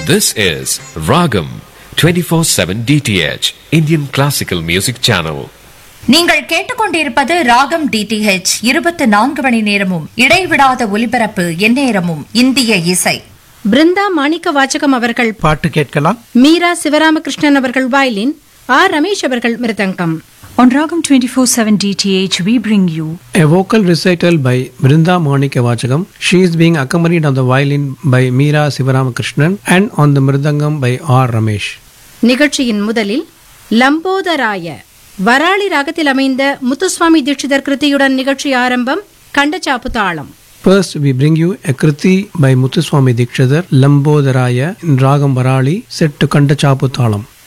This is Ragam 24/7 DTH Indian Classical Music Channel. நீங்கள் கேட்டுக்கொண்டிருப்பது ராகம் டிடிஹெச் இருபத்தி நான்கு மணி நேரமும் இடைவிடாத ஒலிபரப்பு எந்நேரமும் இந்திய இசை பிருந்தா மாணிக்க வாச்சகம் அவர்கள் பாட்டு கேட்கலாம் மீரா சிவராமகிருஷ்ணன் அவர்கள் வயலின் ஆர் ரமேஷ் அவர்கள் மிருதங்கம் On Ragam 24/7 DTH, we bring you A vocal recital by Brinda Monika Vachagam. She is being accompanied on the violin by Meera Sivaramakrishnan and on the mridangam by R. Ramesh. நிகழ்ச்சியின் முதலில் லம்போதராய வராளி ராகத்தில் அமைந்த முத்துசுவாமி தீட்சிதர் கிருதியுடன் நிகழ்ச்சி ஆரம்பம் கண்டச்சாப்பு தாளம் First, we bring you a Kriti by Muthuswami Dikshadhar, Lambodharaya in Ragam Varali, set to Kandachapu Thalam.